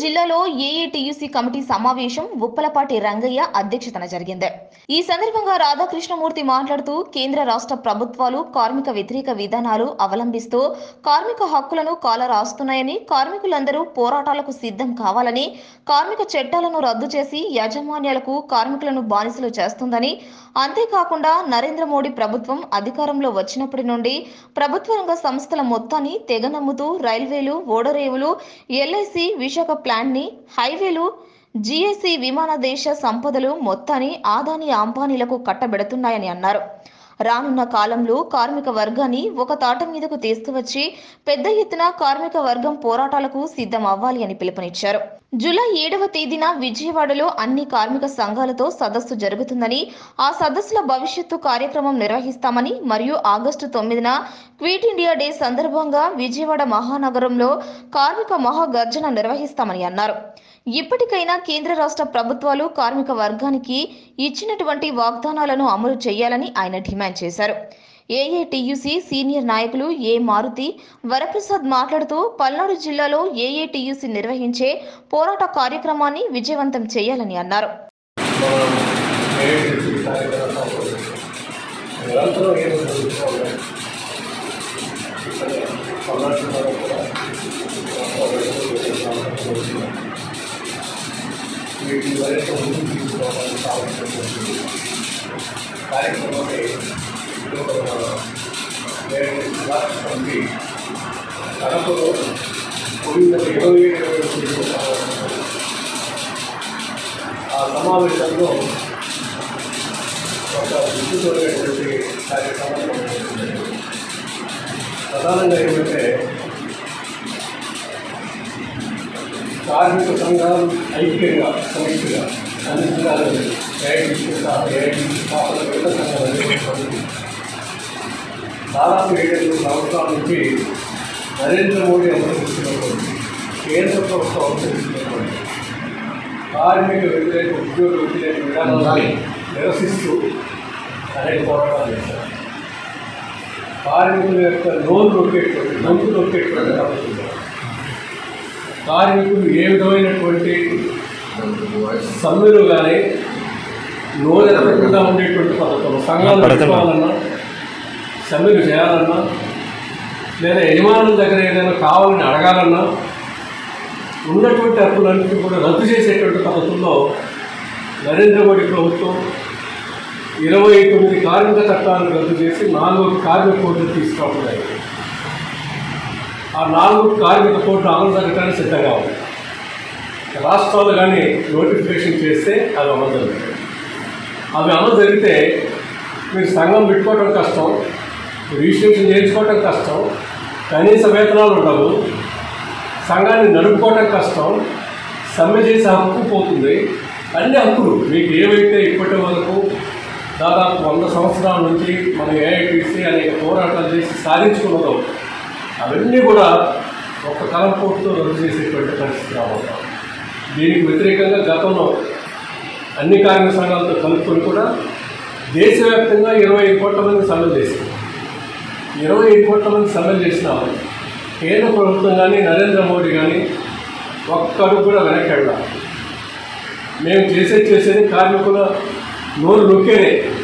జిల్లాలో ఏఏటీయూసీ కమిటీ సమావేశం ఉప్పలపాటి రంగయ్య అధ్యక్షతన జరిగింది ఈ సందర్భంగా రాధాకృష్ణమూర్తి మాట్లాడుతూ కేంద్ర రాష్ట్ర ప్రభుత్వాలు కార్మిక వ్యతిరేక విధానాలు అవలంబిస్తూ కార్మిక హక్కులను కాల రాస్తున్నాయని కార్మికులందరూ పోరాటాలకు సిద్ధం కావాలని కార్మిక చట్టాలను రద్దు చేసి యాజమాన్యాలకు కార్మికులను బానిసలు చేస్తుందని అంతేకాకుండా నరేంద్ర మోడీ ప్రభుత్వం అధికారంలో వచ్చినప్పటి నుండి ప్రభుత్వ రంగ సంస్థల మొత్తాన్ని తెగ నమ్ముతూ రైల్వేలు ఓడరేవులు ఎల్ఐసి విశాఖ ప్లాంట్ ని హైవేలు జిఎస్సి విమాన దేశ సంపదలు మొత్తాన్ని ఆదాని అంబానీలకు కట్టబెడుతున్నాయని అన్నారు రానున్న కాలంలో కార్మిక వర్గాన్ని ఒక తాట మీదకు తీసుకువచ్చి పెద్ద ఎత్తున కార్మిక వర్గం పోరాటాలకు సిద్ధం అవ్వాలి అని పిలుపునిచ్చారు జూలై ఏడవ తేదీన విజయవాడలో అన్ని కార్మిక సంఘాలతో సదస్సు జరుగుతుందని ఆ సదస్సుల భవిష్యత్తు కార్యక్రమం నిర్వహిస్తామని మరియు ఆగస్టు తొమ్మిదిన క్విట్ ఇండియా డే సందర్భంగా విజయవాడ మహానగరంలో కార్మిక మహాగర్జన నిర్వహిస్తామని అన్నారు ఇప్పటికైనా కేంద్ర రాష్ట్ర ప్రభుత్వాలు కార్మిక వర్గానికి ఇచ్చినటువంటి వాగ్దానాలను అమలు చేయాలని ఆయన డిమాండ్ చేశారు ఏఏటీయూసీ సీనియర్ నాయకులు ఏ మారుతి వరప్రసాద్ మాట్లాడుతూ పల్నాడు జిల్లాలో ఏఏటీయూసీ నిర్వహించే పోరాట కార్యక్రమాన్ని విజయవంతం చేయాలని అన్నారు నిరంతరం ఏం జరుగుతూ ఉన్నాయి పల్నాడు కూడా వీటి వరకు ముందుకు తీసుకోవాలని కావాల్సినటువంటి కార్యక్రమాన్ని కమిటీ కడపలో పోయిన ఇరవై ఏడు ఆ సమావేశంలో ఒక విద్యుతమైనటువంటి కార్యక్రమాలు నిర్వహించారు. ప్రధానంగా ఏమంటే కార్మిక సంఘాలు ఐక్యంగా సమిష్టిగా అన్ని సంఘాలు ఏఐటీసీ ఏఐటీసీ స్థాపన పెద్ద సంఘాలు నిర్వహించారు. దాదాపు ఏడు సంవత్సరాల నుంచి నరేంద్ర మోడీ అవతరిస్తున్నటువంటి కేంద్ర ప్రభుత్వం అవతరిస్తున్నటువంటి కార్మిక వ్యతిరేక ఉద్యోగ వ్యతిరేక విధానాన్ని నిరసిస్తూ అనేక పోరాటాలు చేశారు కార్మికుల యొక్క నోరు నొక్కేటువంటి నొక్కు నొక్కేటువంటి పద్ధతులు కార్మికులు ఏ విధమైనటువంటి సమ్మెలు కానీ నోరు ఎత్తకుండా ఉండేటువంటి పద్ధతులు సంఘాలు పెట్టుకోవాలన్నా సమ్మెలు చేయాలన్నా లేదా యజమానుల దగ్గర ఏదైనా కావాలని అడగాలన్నా ఉన్నటువంటి హక్కులన్నింటినీ కూడా రద్దు చేసేటువంటి పద్ధతుల్లో నరేంద్ర మోడీ ప్రభుత్వం ఇరవై తొమ్మిది కార్మిక చట్టాలను రద్దు చేసి నాలుగు కార్మిక కోడ్లు తీసుకురావడం జరిగింది ఆ నాలుగు కార్మిక కోడ్లు అమలు జరగడానికి సిద్ధంగా ఉంది రాష్ట్రాలు కానీ నోటిఫికేషన్ చేస్తే అవి అమలు జరుగుతాయి అవి అమలు జరిగితే మీరు సంఘం పెట్టుకోవడం కష్టం రిజిస్ట్రేషన్ చేయించుకోవడం కష్టం కనీస వేతనాలు ఉండవు సంఘాన్ని నడుపుకోవటం కష్టం సమ్మె చేసే హక్కు పోతుంది అన్ని హక్కులు మీకు ఏవైతే ఇప్పటి వరకు దాదాపు వంద సంవత్సరాల నుంచి మన ఏఐటీసీ అనేక పోరాటాలు చేసి సాధించుకున్నదో అవన్నీ కూడా ఒక తలంపోటుతో రద్దు చేసేటువంటి పరిస్థితి రాబోతాం దీనికి వ్యతిరేకంగా గతంలో అన్ని కార్మిక సంఘాలతో కలుపుకొని కూడా దేశవ్యాప్తంగా ఇరవై ఐదు కోట్ల మంది సమ్మెలు చేసింది ఇరవై ఐదు కోట్ల మంది సమ్మెలు చేసినా కేంద్ర ప్రభుత్వం కానీ నరేంద్ర మోడీ కానీ ఒక్కడు కూడా వెనక్కి వెళ్ళాలి మేము చేసేది చేసేది కార్మికుల నోరు నొక్కేనే